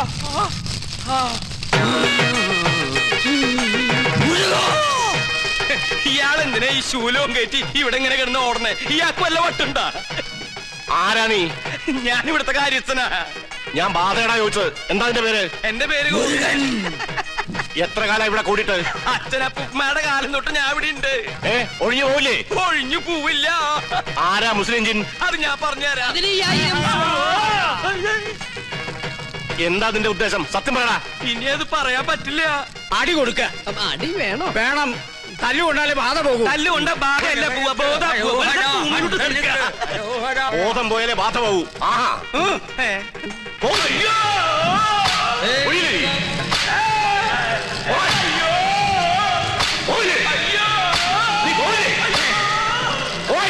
ഇയാളെന്തിനാ ഈ ശൂലവും കയറ്റി ഇവിടെ ഇങ്ങനെ കിടന്ന് ഓടണേ ഇയാൾക്ക് വല്ല വട്ടുണ്ടാ ആരാ നീ ഞാൻ ഇവിടുത്തെ കാര്യസ്ഥനാ ഞാൻ ബാധയടാ ചോദിച്ചത് എന്താ നിന്റെ പേര് എന്റെ പേര് എത്ര കാലം ഇവിടെ കൂടിയിട്ട് അച്ഛനപ്പുമ്മയുടെ കാലം തൊട്ട് ഞാൻ ഇവിടെ ഉണ്ട് ഏ ഒഴിഞ്ഞു പോവില്ലേ ഒഴിഞ്ഞു പോവില്ല ആരാ മുസ്ലിം ജിൻ അത് ഞാൻ പറഞ്ഞുതരാം എന്താ നിന്റെ ഉദ്ദേശം സത്യം പറയടാ ഇനി അത് പറയാൻ പറ്റില്ല അടി കൊടുക്ക അടി വേണോ വേണം തല്ലുകൊണ്ടാലേ ബാധ പോകും തല്ലുകൊണ്ട ഭാഗമല്ല പോവാ ബോധാ പോവാ. വെറുതെ തൂങ്ങിട്ട് നിൽക്കുക. ബോധം പോയാലേ ബാധ പോകൂ ആഹാ ഏ. പോ. ഒഴിയില്ലേ? പോയില്ലേ? നീ പോയില്ലേ? പോയി.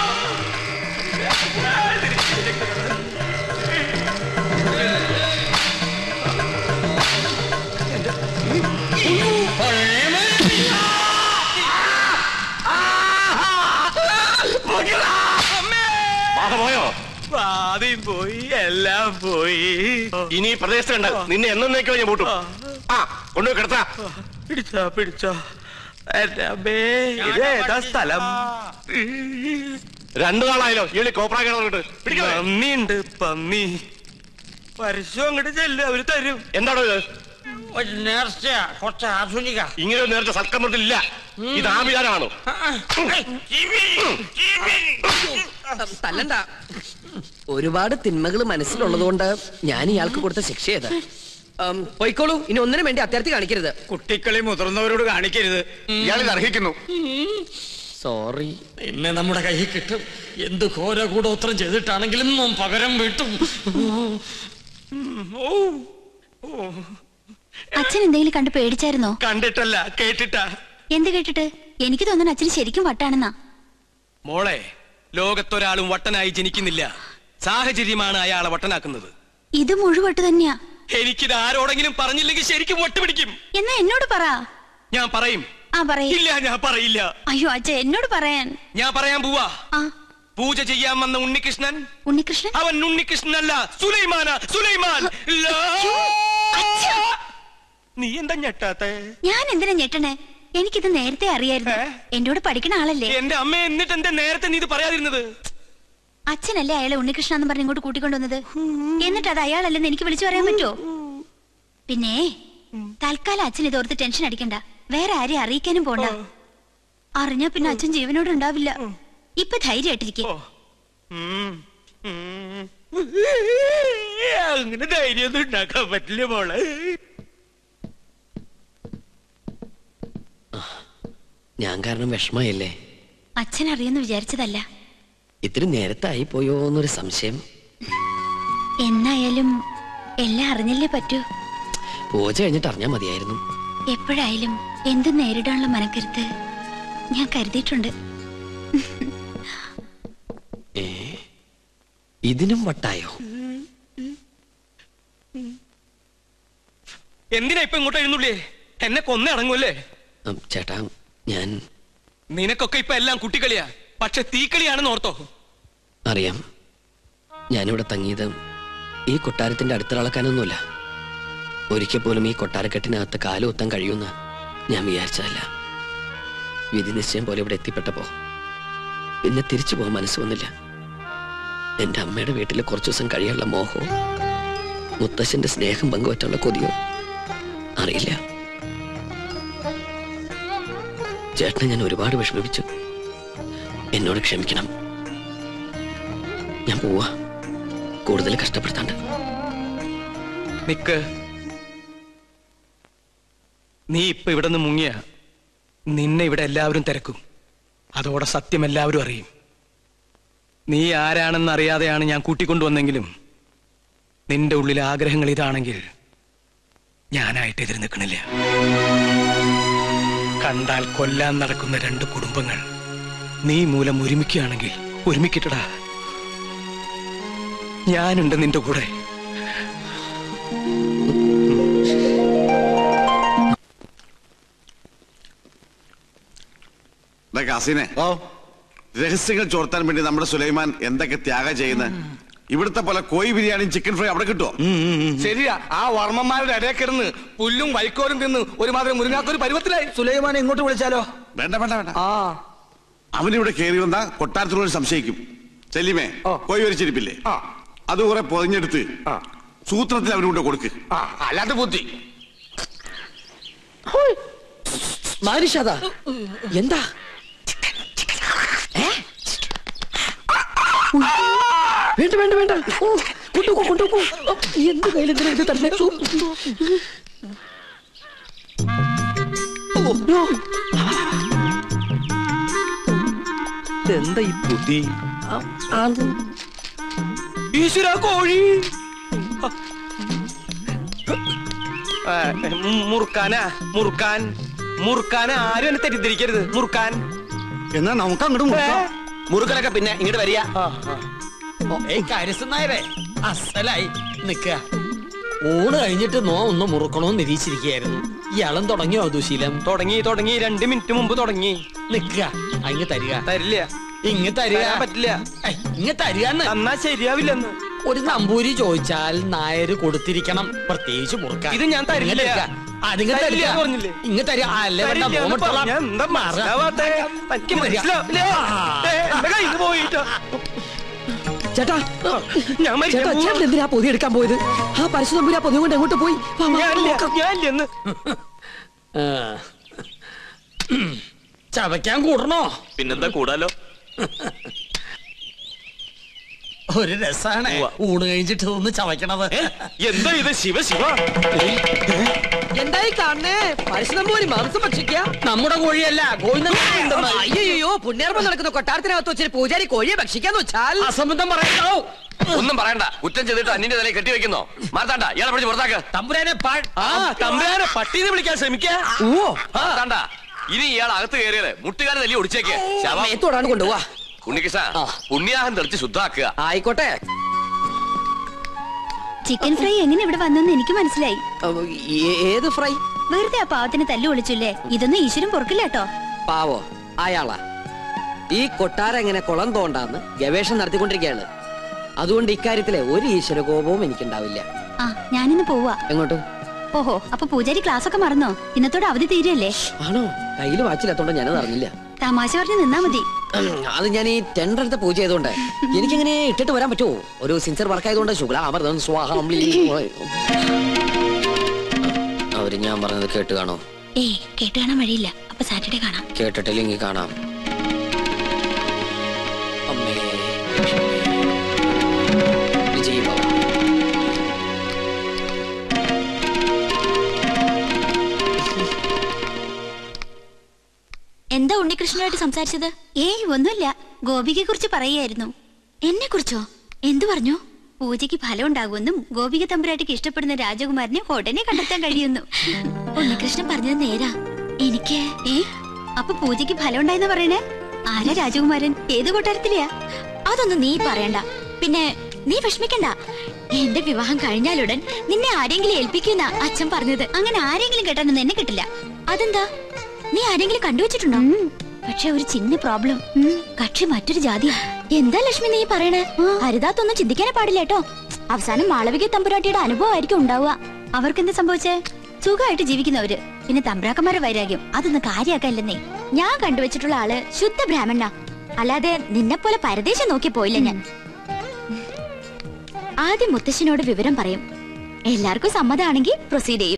ബാധ പോയോ ആദ്യം പോയി എല്ലാം പോയി ഇനി ഈ പ്രദേശത്തുണ്ട് നിന്നെ എന്നേക്കോ ഞാൻ പൂട്ടും ആ കൊണ്ടുപോയി കിടത്താ പിടിച്ചോ പിടിച്ചോ എന്റെ അമ്മേ ഇത് ഏതാ സ്ഥലം രണ്ടു നാളായല്ലോ ഈ കോപ്രാ കിടന്നിട്ട് പിടിക്കണേ പന്നിയുണ്ട് പന്നി പരസ്യം അങ്ങോട്ട് ചെല്ലും അവര് തരും എന്താണോ ഇത് ഒരു നേർച്ച കുറച്ച് ആധുനിക ഇങ്ങനെ ഒരു നേരത്തെ സൽക്കമൃത്തില്ല ഇത് ആഭിചാരമാണോ തല്ലണ്ട ഒരുപാട് തിന്മകൾ മനസ്സിലുള്ളതുകൊണ്ട് ഞാൻ ഇയാൾക്ക് കൊടുത്ത ശിക്ഷ ഏത് ഉം, പോയിക്കോളൂ ഇനി ഒന്നിനും വേണ്ടി അത്യാർത്ഥി കാണിക്കരുത് കുട്ടിക്കളി മുതിർന്നവരോട് കാണിക്കരുത് ഇയാളിത് അർഹിക്കുന്നു സോറി എന്നെ നമ്മുടെ കയ്യിൽ കിട്ടും എന്ത് ഘോര കൂടോത്രം ചെയ്തിട്ടാണെങ്കിലും നാം പകരം വീട്ടും ഓ ഓ അച്ഛൻ എന്തെങ്കിലും കണ്ട് പേടിച്ചായിരുന്നോ കണ്ടിട്ടല്ല കേട്ടിട്ടാ എന്ത് കേട്ടിട്ട് എനിക്ക് തോന്നുന്നു അച്ഛന് ശരിക്കും വട്ടാണെന്നാ മോളെ ലോകത്തൊരാളും വട്ടനായി ജനിക്കുന്നില്ല സാഹചര്യമാണ് അയാളെ വട്ടനാക്കുന്നത് ഇത് മുഴുവട്ട് തന്നെയാ എനിക്കിത് ആരോടെങ്കിലും പറഞ്ഞില്ലെങ്കിൽ ശരിക്കും വട്ടുപിടിക്കും എന്നാ എന്നോട് പറ ഞാൻ പറയും ആ പറയേ ഇല്ല ഞാൻ പറയില്ല അയ്യോ അച്ഛ എന്നോട് പറയാൻ ഞാൻ പറയാൻ പോവാ ആ പൂജ ചെയ്യാൻ വന്ന ഉണ്ണികൃഷ്ണൻ ഉണ്ണികൃഷ്ണൻ അവൻ ഉണ്ണികൃഷ്ണനല്ല സുലൈമാന സുലൈമാൻ ലാ. അച്ഛാ. നീ എന്താ ഞെട്ടാത്തെ ഞാൻ എന്തിനാ ഞെട്ടണേ എനിക്കിത് നേരത്തെ അറിയായിരുന്നു ഏ? എന്നോട് പഠിക്കണ ആളല്ലേ എന്റെ അമ്മ എന്നിട്ട് എന്താ നേരത്തെ നീ ഇത് പറയാതിരുന്നത് അച്ഛനല്ലേ അയാളെ ഉണ്ണികൃഷ്ണ എന്ന് പറഞ്ഞ് ഇങ്ങോട്ട് കൂട്ടിക്കൊണ്ടുവന്നത് എന്നിട്ട് അത് അയാളല്ലെന്ന് എനിക്ക് വിളിച്ചു പറയാൻ പറ്റുമോ പിന്നെ തൽക്കാലം അച്ഛൻ ഇത് ഓർത്ത് ടെൻഷൻ അടിക്കണ്ട വേറെ ആരെയും അറിയിക്കാനും പോണ്ട അറിഞ്ഞാ പിന്നെ അച്ഛൻ ജീവനോട് ഉണ്ടാവില്ല ഇപ്പൊ ധൈര്യമായിട്ടിരിക്കെ ഓ. ഉം. ഉം. അങ്ങനെ ധൈര്യമൊന്നും ഉണ്ടാക്കാൻ പറ്റില്ല മോളെ ഞാൻ കാരണം വിഷമയല്ലേ അച്ഛൻ അറിയുമെന്ന് വിചാരിച്ചതല്ല ഇത്തിരി നേരത്തായി പോയോ എന്നൊരു സംശയം എന്നായാലും എല്ലാം അറിഞ്ഞല്ലേ പറ്റൂ പൂജ കഴിഞ്ഞിട്ട് അറിഞ്ഞാൽ മതിയായിരുന്നു എപ്പോഴായാലും എന്തും നേരിടാനുള്ള മനക്കരുത്ത് ഞാൻ കരുതിയിട്ടുണ്ട് ഏ ഇതിനും വട്ടായോ എന്തിനാ ഇപ്പൊ ഇങ്ങോട്ട് എഴുന്നള്ളിയേ എന്നെ കൊന്നടങ്ങൂല്ലേ ഉം, ചേട്ടാ ഞാൻ നിനക്കൊക്കെ ഇപ്പൊ എല്ലാം കുട്ടിക്കളിയാ പക്ഷെ തീക്കളിയാണെന്ന് ഓർത്തോ അറിയാം ഞാനിവിടെ തങ്ങിയത് ഈ കൊട്ടാരത്തിന്റെ അടുത്തിളക്കാനൊന്നുമില്ല ഒരിക്കൽ പോലും ഈ കൊട്ടാരക്കെട്ടിനകത്ത് കാലുകുത്താൻ കഴിയുമെന്ന് ഞാൻ വിചാരിച്ചതല്ല വിധി നിശ്ചയം പോലെ ഇവിടെ എത്തിപ്പെട്ടപ്പോ പിന്നെ തിരിച്ചു പോകാൻ മനസ്സ് വന്നില്ല എന്റെ അമ്മയുടെ വീട്ടിൽ കുറച്ചു ദിവസം കഴിയാനുള്ള മോഹവും മുത്തശ്ശന്റെ സ്നേഹം പങ്കുവറ്റുള്ള കൊതിയോ അറിയില്ല ചേട്ടനെ ഞാൻ ഒരുപാട് വിഷമിപ്പിച്ചു എന്നോട് ക്ഷമിക്കണം ഞാൻ പോവാ കൂടുതൽ കഷ്ടപ്പെടുത്താണ്ട് നിക്ക് നീ ഇപ്പൊ ഇവിടെ നിന്ന് മുങ്ങിയ നിന്നെ ഇവിടെ എല്ലാവരും തിരക്കും അതോടെ സത്യം എല്ലാവരും അറിയും നീ ആരാണെന്ന് അറിയാതെയാണ് ഞാൻ കൂട്ടിക്കൊണ്ടുവന്നെങ്കിലും നിന്റെ ഉള്ളിലെ ആഗ്രഹങ്ങൾ ഇതാണെങ്കിൽ ഞാനായിട്ട് എതിര് നിൽക്കണില്ല കണ്ടാൽ കൊല്ലാൻ നടക്കുന്ന രണ്ട് കുടുംബങ്ങൾ നീ മൂലം ഒരുമിക്കുകയാണെങ്കിൽ ഒരുമിക്കട്ടടാ ഞാനുണ്ട് നിന്റെ കൂടെ ദാ കാസിനെ രഹസ്യങ്ങൾ ചോർത്താൻ വേണ്ടി നമ്മുടെ സുലൈമാൻ എന്തൊക്കെ ത്യാഗം ചെയ്യുന്നത് ഇവിടുത്തെ പോലെ കോഴി ബിരിയാണിയും ചിക്കൻ ഫ്രൈ അവിടെ കിട്ടുമോ ശരിയാ ആ വർമ്മന്മാരുടെ ഇടയിൽ കിടന്ന് പുല്ലും വൈക്കോലും തിന്ന് ഒരുമാതിരി മുരുങ്ങാക്കൊരു പരുവത്തിലായി സുലൈമാനെ ഇങ്ങോട്ട് വിളിച്ചാലോ വേണ്ട വേണ്ട വേണ്ട ആ അവനിവിടെ കയറി വന്ന കൊട്ടാരത്തിനോട് സംശയിക്കും ചെല്ലിമേ ഓ. കോഴി വരിച്ചിരിപ്പില്ലേ ആ. അത് കുറെ പൊതിഞ്ഞെടുത്ത് ആ. സൂത്രത്തിൽ അവനുകൊണ്ട് കൊടുക്ക് ആ അല്ലാതെ ബുദ്ധി മാനുഷാദാ എന്താ ഏ? വേണ്ട വേണ്ട വേണ്ട ഓ, കൊണ്ടുപോ കൊണ്ടുപോ ഓ, എന്ത് കയ്യിലെന്തിനാ ഇത് തന്നെ ഓ, ഓ, ഓ. എന്താ ഈ ബുദ്ധി ആ, അത് ഈശ്വര കോഴി ആ, മു- മുറുക്കാനാ മുറുക്കാൻ മുറുക്കാൻ ആരും എന്നെ തെറ്റിദ്ധരിക്കരുത് മുറുക്കാൻ എന്നാ നമുക്ക് അങ്ങോട്ട് മുറുക്കലൊക്കെ പിന്നെ ഇങ്ങോട്ട് വരിക ഏയ് കാര്യസ്ഥൻ നായരെ അസലായി നിക്ക ഊണ് കഴിഞ്ഞിട്ട് നോ ഒന്ന് മുറുക്കണോന്ന് നിരീക്ഷിച്ചിരിക്കുകയായിരുന്നു ഇയാളും തുടങ്ങിയോ ദുശീലം തുടങ്ങി തുടങ്ങി രണ്ട് മിനിറ്റ് മുമ്പ് തുടങ്ങി നിക്ക അങ്ങ് തരിക തരില്ല ഇങ്ങ് തരിക തരാൻ പറ്റില്ല ഏയ്, ഇങ്ങ് തരികന്ന് തന്നാ ശരിയാവില്ലെന്ന് ഒരു നമ്പൂരി ചോദിച്ചാൽ നായര് കൊടുത്തിരിക്കണം പ്രത്യേകിച്ച് മുറുക്കാൻ ഇത് ഞാൻ തരില്ല. ഇങ്ങ് തരിക. ആ, നിങ്ങ തരില്ല തരിക. എന്ന് പറഞ്ഞില്ലേ? ഇങ്ങ് തരിക ആ, അല്ലേ വേണ്ട, തരില്ല എന്ന് മോമെടുത്തോളാം. പറഞ്ഞാ എന്താ മാറാ. മനസ്സിലാവാത്തെ? തനിക്ക് മനസ്സിലാവില്ലേ? ഏ, എന്റെ കയ്യിന്ന് പോയിട്ടോ. ചേട്ടാ ഞാൻ മരിക്കാൻ ചേട്ടാ പോവാ. ചേട്ടൻ എന്തിനാ പൊതി എടുക്കാൻ പോയത് ആ പരശുതമ്പുരി ആ പൊതി കൊണ്ട് എങ്ങോട്ട് പോയി വാ, വാ, ഞാനില്ല നോക്കാം. ഞാനില്ലെന്ന് ആ. ചവയ്ക്കാൻ കൂടണോ പിന്നെന്താ കൂടാലോ ഒരു രസാണ് ഊണ് കഴിഞ്ഞിട്ട് ഒന്ന് ചവയ്ക്കണത് എന്താ ഇത് ശിവ ശിവ എന്തായി കാണണേ പരശുതമ്പൂരി മാംസം ഭക്ഷിക്കുക നമ്മുടെ കോഴിയല്ല കോഴി അയ്യോ പുണ്യർമ്മം നടക്കുന്ന കൊട്ടാരത്തിനകത്ത് വെച്ചൊരു പൂജാരി കോഴിയെ ഭക്ഷിക്കാന്ന് വെച്ചാൽ അസംബന്ധം പറയണോ ഒന്നും പറയണ്ട കുറ്റം ചെയ്തിട്ട് അന്യന്റെ തലയിൽ കെട്ടിവെക്കുന്നോ മാർത്താണ്ട ഇയാളെ പിടിച്ച് പുറത്താക്ക് തമ്പുരാനെ പാ- ആ തമ്പുരാനെ പട്ടീനെ വിളിക്കാൻ ശ്രമിക്കാ ഓ മാർത്താണ്ട ഇനി ഇയാൾ അകത്ത് കയറിയത് മുട്ടുകാരെ തല്ലി ഒടിച്ചേക്ക് ശവം മേത്തോടാണ് കൊണ്ടുപോവാ ഉണ്ണികൃഷ്ണ ആ. പുണ്യാഹം തെളിച്ച് ശുദ്ധാക്കുക ആയിക്കോട്ടെ ചിക്കൻ ഫ്രൈ എങ്ങനെ ഇവിടെ വന്നെന്ന് എനിക്ക് മനസ്സിലായി അപ്പൊ ഏ- ഏത് ഫ്രൈ വെറുതെ ആ പാവത്തിന് തല്ലു വിളിച്ചില്ലേ ഇതൊന്നും ഈശ്വരൻ പൊറുക്കില്ല കേട്ടോ പാവോ അയാളാ ഈ കൊട്ടാരം എങ്ങനെ കുളം തോണ്ടാന്ന് ഗവേഷണം നടത്തിക്കൊണ്ടിരിക്കുകയാണ് അതുകൊണ്ട് ഇക്കാര്യത്തിലെ ഒരു ഈശ്വര കോപവും എനിക്കുണ്ടാവില്ല ആ ഞാനിന്ന് പോവാ എങ്ങോട്ട് ഓഹോ അപ്പൊ പൂജാരി ക്ലാസ് ഒക്കെ മറന്നോ ഇന്നത്തോടെ അവധി തീരല്ലേ ആണോ കയ്യിൽ വാച്ചില്ലാത്തോണ്ട് ഞാനത് അറിഞ്ഞില്ല തമാശ പറഞ്ഞ് നിന്നാ മതി ഉം, അത് ഞാൻ ഈ ടെൻഡർ എടുത്ത പൂജ ചെയ്തോണ്ട് എനിക്കെങ്ങനെ ഇട്ടിട്ട് വരാൻ പറ്റുമോ ഒരു സിൻസിയർ വർക്ക് ആയതുകൊണ്ട് ശുക്ലാമൃതം സ്വാഹം അവര് ഞാൻ പറഞ്ഞത് കേട്ട് കാണോ ഏയ് കേട്ട് കാണാൻ വഴിയില്ല അപ്പൊ സാറ്റർഡേ കാണാം കേട്ടിട്ടില്ലെങ്കിൽ കാണാം അമ്മേ വിജയ് ഭവ എന്താ ഉണ്ണികൃഷ്ണനായിട്ട് സംസാരിച്ചത് ഏയ് ഒന്നുമില്ല ഗോപികയെ കുറിച്ച് പറയായിരുന്നു എന്നെ കുറിച്ചോ എന്തു പറഞ്ഞു പൂജയ്ക്ക് ഫലം ഉണ്ടാകുമെന്നും ഗോപിക തമ്പുരാട്ടിക്ക് ഇഷ്ടപ്പെടുന്ന രാജകുമാരനെ ഉടനെ കണ്ടെത്താൻ കഴിയുന്നു ഉണ്ണികൃഷ്ണൻ പറഞ്ഞത് നേരാ എനിക്ക് ഏ അപ്പൊ പൂജയ്ക്ക് ഫലം ഉണ്ടായെന്ന് പറയണേ ആരാ രാജകുമാരൻ ഏത് കൊട്ടാരത്തിലെയാ അതൊന്നും നീ പറയണ്ട പിന്നെ നീ വിഷമിക്കണ്ട എന്റെ വിവാഹം കഴിഞ്ഞാലുടൻ നിന്നെ ആരെങ്കിലും ഏൽപ്പിക്കുന്ന അച്ഛൻ പറഞ്ഞത് അങ്ങനെ ആരെങ്കിലും കേട്ടാനൊന്നും എന്നെ കിട്ടില്ല അതെന്താ നീ ആരെങ്കിലും കണ്ടുവച്ചിട്ടുണ്ടോ പക്ഷെ ഒരു ചിന്ന പ്രോബ്ലം കക്ഷി മറ്റൊരു ജാതിയാ എന്താ ലക്ഷ്മി നീ പറയണേ ഹരിതാത്തൊന്നും ചിന്തിക്കാനേ പാടില്ല കേട്ടോ അവസാനം മാളവിക തമ്പുരാട്ടിയുടെ അനുഭവമായിരിക്കും ഉണ്ടാവുക അവർക്ക് എന്താ സംഭവിച്ചേ സുഖമായിട്ട് ജീവിക്കുന്നവര് പിന്നെ തമ്പ്രാക്കന്മാരുടെ വൈരാഗ്യം അതൊന്നും കാര്യാക്കല്ലെന്നേ ഞാൻ കണ്ടുവച്ചിട്ടുള്ള ആള് ശുദ്ധ ബ്രാഹ്മണ അല്ലാതെ നിന്നെ പോലെ പരദേശം നോക്കി പോയില്ല ഞാൻ ആദ്യം മുത്തശ്ശനോട് വിവരം പറയും എല്ലാവർക്കും സമ്മതമാണെങ്കിൽ പ്രൊസീഡ് ചെയ്യും